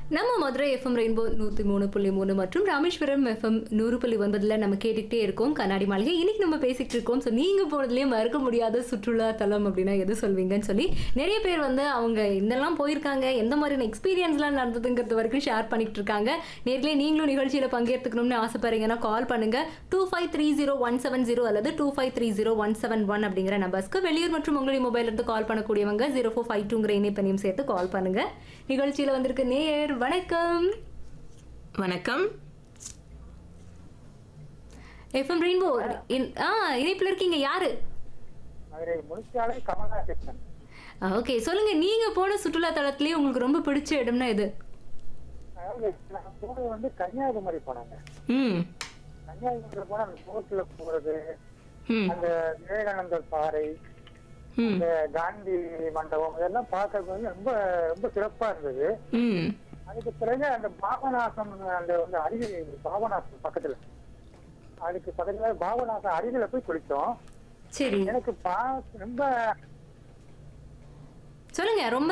நம்ம Madurai FM rainbow நூற்றி மூணு புள்ளி மூணு மற்றும் ராமேஸ்வரம் எஃப்எம் நூறு புள்ளி ஒன்பதுல நம்ம கேட்டுக்கிட்டே இருக்கோம் கண்ணாடி மாளிகை இன்னைக்கு நம்ம பேசிக்கிட்டு இருக்கோம் ஸோ நீங்கள் போனதுலேயே மறக்க முடியாத சுற்றுலா தலம் அப்படின்னா எது சொல்வீங்கன்னு சொல்லி நிறைய பேர் வந்து அவங்க இதெல்லாம் போயிருக்காங்க எந்த மாதிரியான எக்ஸ்பீரியன்ஸ்லாம் நடந்ததுங்கிறது வரைக்கும் ஷேர் பண்ணிட்டு இருக்காங்க நேர்களே நீங்களும் நிகழ்ச்சியில் பங்கேற்றுக்கணும்னு ஆசைப்படுறீங்கன்னா கால் பண்ணுங்க two five three zero one seven zero அல்லது two five three zero one seven one அப்படிங்கிற நம்பர்ஸ்க்கு வெளியூர் மற்றும் உங்களுடைய மொபைல் இருந்து கால் பண்ணக்கூடியவங்க ஜீரோ ஃபோர் ஃபைவ் டூங்கிற இணைப்பையும் சேர்த்து கால் பண்ணுங்க நிகழ்ச்சியில் வந்திருக்க நேயர் வணக்கம் வணக்கம் எஃப்எம் ரெயின்போ ஆ இணைப்பில் இருக்கீங்க யாரு மதுரை முழுச்சாலை கமலஹாசன் ஓகே சொல்லுங்க நீங்க போன சுற்றுலா தலத்திலேயே உங்களுக்கு ரொம்ப பிடிச்ச இடம்னா எது அதாவது நான் போனது வந்து கன்னியாகுமரி போனாங்க ம் கன்னியாகுமரி போனா அந்த போட்ல போறது ம் அந்த விவேகானந்தர் பாறை ம் இந்த காந்தி மண்டபம் இதெல்லாம் பார்க்கறது வந்து ரொம்ப ரொம்ப சிறப்பா இருந்தது ம் அதுக்கு பிறகு அந்த பாபநாசம் அந்த வந்து அருவி பாபநாசம் பக்கத்துல அதுக்கு பக்கத்துல பாபநாசம் அருவியில போய் குளிச்சோம் சரி எனக்கு பா ரொம்ப சொல்லுங்க ரொம்ப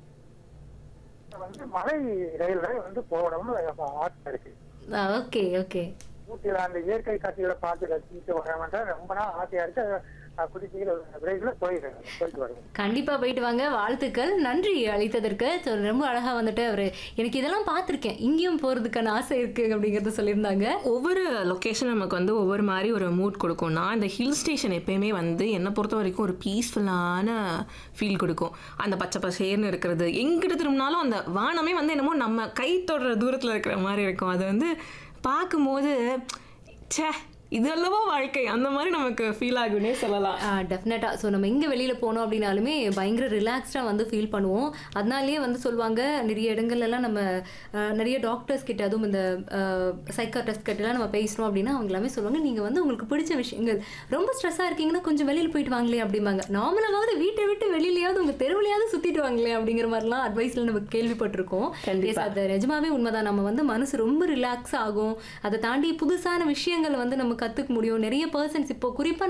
வந்து மலை ரயில்ல வந்து போகணும்னு ஆசை இருக்கு ஓகே ஓகே ஊட்டியில அந்த இயற்கை காட்சிகளை பார்த்து ரசிச்சுட்டு வரேன் ரொம்ப நாள் ஆசையா இருக்கு அது குடிசையில் விரைவில் போயிடுறேன் போயிட்டு வருவேன் கண்டிப்பா போயிட்டு வாங்க வாழ்த்துக்கள் நன்றி அளித்ததற்கு So, ரொம்ப அழகா வந்துட்டு அவரு எனக்கு இதெல்லாம் பார்த்திருக்கேன் இங்கேயும் போறதுக்கான ஆசை இருக்கு அப்படிங்கறத சொல்லியிருந்தாங்க ஒவ்வொரு லொக்கேஷன் நமக்கு வந்து ஒவ்வொரு மாதிரி ஒரு மூட் கொடுக்கும் நான் இந்த ஹில் ஸ்டேஷன் எப்பயுமே வந்து என்னை பொறுத்த வரைக்கும் ஒரு பீஸ்ஃபுல்லான ஃபீல் கொடுக்கும் அந்த பச்சை பசேர்னு இருக்கிறது எங்கிட்ட திரும்பினாலும் அந்த வானமே வந்து என்னமோ நம்ம கை தொடுற தூரத்தில் இருக்கிற மாதிரி இருக்கும் அது வந்து பார்க்கும்போது ச்சே இது அல்லவா வாழ்க்கை அந்த மாதிரி நமக்கு ஃபீல் ஆகுன்னே சொல்லலாம் டெஃபினட்டாக ஸோ நம்ம எங்கே வெளியில் போனோம் அப்படின்னாலுமே பயங்கர ரிலாக்ஸ்டாக வந்து ஃபீல் பண்ணுவோம் அதனாலேயே வந்து சொல்லுவாங்க நிறைய இடங்கள்லாம் நம்ம அஹ், நிறைய டாக்டர்ஸ் கிட்ட அதுவும் இந்த சைக்காட்ரிஸ்ட் கிட்டலாம் நம்ம பேசுகிறோம் அப்படின்னா அவங்க எல்லாமே சொல்லுவாங்க நீங்கள் வந்து உங்களுக்கு பிடிச்ச விஷயங்கள் ரொம்ப ஸ்ட்ரெஸ்ஸாக இருக்கீங்கன்னா கொஞ்சம் வெளியில் போயிட்டு வாங்களே அப்படிம்பாங்க நார்மலாவது வீட்டை விட்டு வெளியிலையாவது உங்கள் தெருவிலையாவது சுற்றிட்டு வாங்களே அப்படிங்கிற மாதிரிலாம் அட்வைஸில் நம்ம கேள்விப்பட்டிருக்கோம் கண்டிப்பா. Yes, அது நிஜமாவே உண்மைதான் நம்ம வந்து மனசு ரொம்ப ரிலாக்ஸ் ஆகும் அதை தாண்டி புதுசான விஷயங்கள் வந்து நம்ம கற்றுக்க முடியும் நிறைய பர்சன்ஸ் இப்போ குறிப்பாக